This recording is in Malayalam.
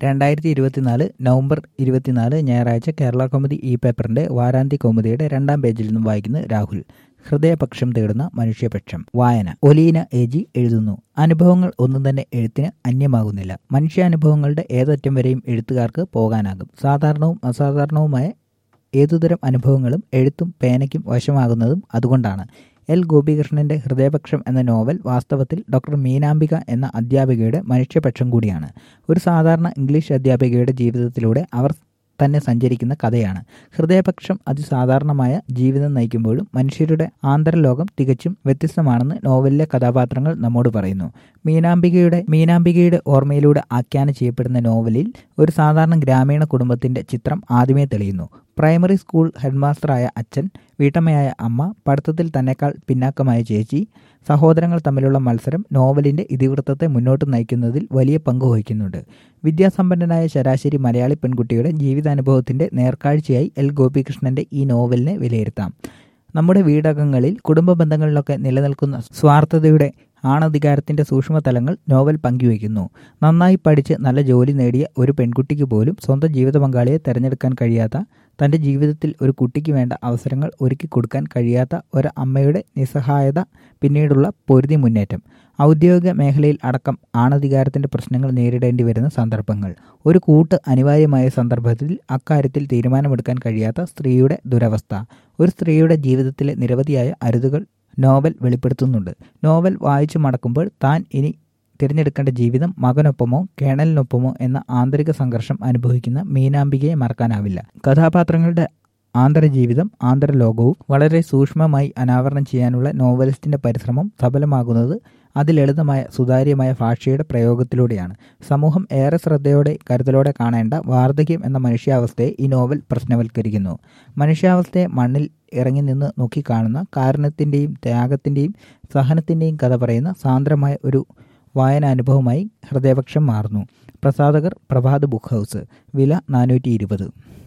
രണ്ടായിരത്തി ഇരുപത്തിനാല് നവംബർ ഇരുപത്തിനാല് ഞായറാഴ്ച കേരള കൗമുദി ഇ പേപ്പറിന്റെ വാരാന്ത്യ കൗമുദിയുടെ രണ്ടാം പേജിൽ നിന്നും വായിക്കുന്നു രാഹുൽ ഹൃദയപക്ഷം തേടുന്ന മനുഷ്യപക്ഷം വായന ഒലീന എ ജി എഴുതുന്നു അനുഭവങ്ങൾ ഒന്നും തന്നെ എഴുത്തിന് അന്യമാകുന്നില്ല മനുഷ്യാനുഭവങ്ങളുടെ ഏതറ്റം വരെയും എഴുത്തുകാർക്ക് പോകാനാകും സാധാരണവും അസാധാരണവുമായ ഏതുതരം അനുഭവങ്ങളും എഴുത്തും പേനയ്ക്കും വശമാകുന്നതും അതുകൊണ്ടാണ് എൽ ഗോപികൃഷ്ണന്റെ ഹൃദയപക്ഷം എന്ന നോവൽ വാസ്തവത്തിൽ ഡോക്ടർ മീനാംബിക എന്ന അധ്യാപികയുടെ മനുഷ്യപക്ഷം കൂടിയാണ് ഒരു സാധാരണ ഇംഗ്ലീഷ് അധ്യാപികയുടെ ജീവിതത്തിലൂടെ അവർ തന്നെ സഞ്ചരിക്കുന്ന കഥയാണ് ഹൃദയപക്ഷം അതിസാധാരണമായ ജീവിതം നയിക്കുമ്പോഴും മനുഷ്യരുടെ ആന്തരലോകം തികച്ചും വ്യത്യസ്തമാണെന്ന് നോവലിലെ കഥാപാത്രങ്ങൾ നമ്മോട് പറയുന്നു മീനാംബികയുടെ മീനാംബികയുടെ ഓർമ്മയിലൂടെ ആഖ്യാനം ചെയ്യപ്പെടുന്ന നോവലിൽ ഒരു സാധാരണ ഗ്രാമീണ കുടുംബത്തിന്റെ ചിത്രം ആദ്യമേ തെളിയുന്നു പ്രൈമറി സ്കൂൾ ഹെഡ്മാസ്റ്ററായ അച്ഛൻ വീട്ടമ്മയായ അമ്മ പഠിത്തത്തിൽ തന്നെക്കാൾ പിന്നാക്കമായ ചേച്ചി സഹോദരങ്ങൾ തമ്മിലുള്ള മത്സരം നോവലിന്റെ ഇതിവൃത്തത്തെ മുന്നോട്ട് നയിക്കുന്നതിൽ വലിയ പങ്ക് വഹിക്കുന്നുണ്ട് വിദ്യാസമ്പന്നനായ ശരാശരി മലയാളി പെൺകുട്ടിയുടെ ജീവിതാനുഭവത്തിന്റെ നേർക്കാഴ്ചയായി എൽ ഗോപികൃഷ്ണന്റെ ഈ നോവലിനെ വിലയിരുത്താം നമ്മുടെ വീടകങ്ങളിൽ കുടുംബ ബന്ധങ്ങളിലൊക്കെ നിലനിൽക്കുന്ന സ്വാർത്ഥതയുടെ ആണധികാരത്തിന്റെ സൂക്ഷ്മതലങ്ങൾ നോവൽ പങ്കുവയ്ക്കുന്നു നന്നായി പഠിച്ച് നല്ല ജോലി നേടിയ ഒരു പെൺകുട്ടിക്ക് പോലും സ്വന്തം ജീവിത പങ്കാളിയെ തിരഞ്ഞെടുക്കാൻ കഴിയാത്ത തന്റെ ജീവിതത്തിൽ ഒരു കുട്ടിക്ക് വേണ്ട അവസരങ്ങൾ ഒരുക്കി കൊടുക്കാൻ കഴിയാത്ത ഒരു അമ്മയുടെ നിസ്സഹായത പിന്നീടുള്ള പൊരുതി മുന്നേറ്റം ഔദ്യോഗിക മേഖലയിൽ അടക്കം ആണധികാരത്തിന്റെ പ്രശ്നങ്ങൾ നേരിടേണ്ടി വരുന്ന സന്ദർഭങ്ങൾ ഒരു കൂട്ട് അനിവാര്യമായ സന്ദർഭത്തിൽ അക്കാര്യത്തിൽ തീരുമാനമെടുക്കാൻ കഴിയാത്ത സ്ത്രീയുടെ ദുരവസ്ഥ ഒരു സ്ത്രീയുടെ ജീവിതത്തിലെ നിരവധിയായ അരുതുകൾ നോവൽ വെളിപ്പെടുത്തുന്നുണ്ട് നോവൽ വായിച്ചു മടക്കുമ്പോൾ താൻ ഇനി തിരഞ്ഞെടുക്കേണ്ട ജീവിതം മകനൊപ്പമോ കേണലിനൊപ്പമോ എന്ന ആന്തരിക സംഘർഷം അനുഭവിക്കുന്ന മീനാംബികയെ മറക്കാനാവില്ല കഥാപാത്രങ്ങളുടെ ആന്തരജീവിതം ആന്തരലോകവും വളരെ സൂക്ഷ്മമായി അനാവരണം ചെയ്യാനുള്ള നോവലിസ്റ്റിന്റെ പരിശ്രമം സഫലമാകുന്നത് അതിലളിതമായ സുതാര്യമായ ഭാഷയുടെ പ്രയോഗത്തിലൂടെയാണ് സമൂഹം ഏറെ ശ്രദ്ധയോടെ കരുതലോടെ കാണേണ്ട വാർദ്ധക്യം എന്ന മനുഷ്യാവസ്ഥയെ ഈ നോവൽ പ്രശ്നവൽക്കരിക്കുന്നു മനുഷ്യാവസ്ഥയെ മണ്ണിൽ ഇറങ്ങി നിന്ന് നോക്കിക്കാണുന്ന കാരണത്തിൻ്റെയും ത്യാഗത്തിൻ്റെയും സഹനത്തിൻ്റെയും കഥ പറയുന്ന സാന്ദ്രമായ ഒരു വായനാനുഭവമായി ഹൃദയപക്ഷം മാറുന്നു പ്രസാധകർ പ്രഭാത് ബുക്ക് ഹൗസ് വില നാനൂറ്റി ഇരുപത്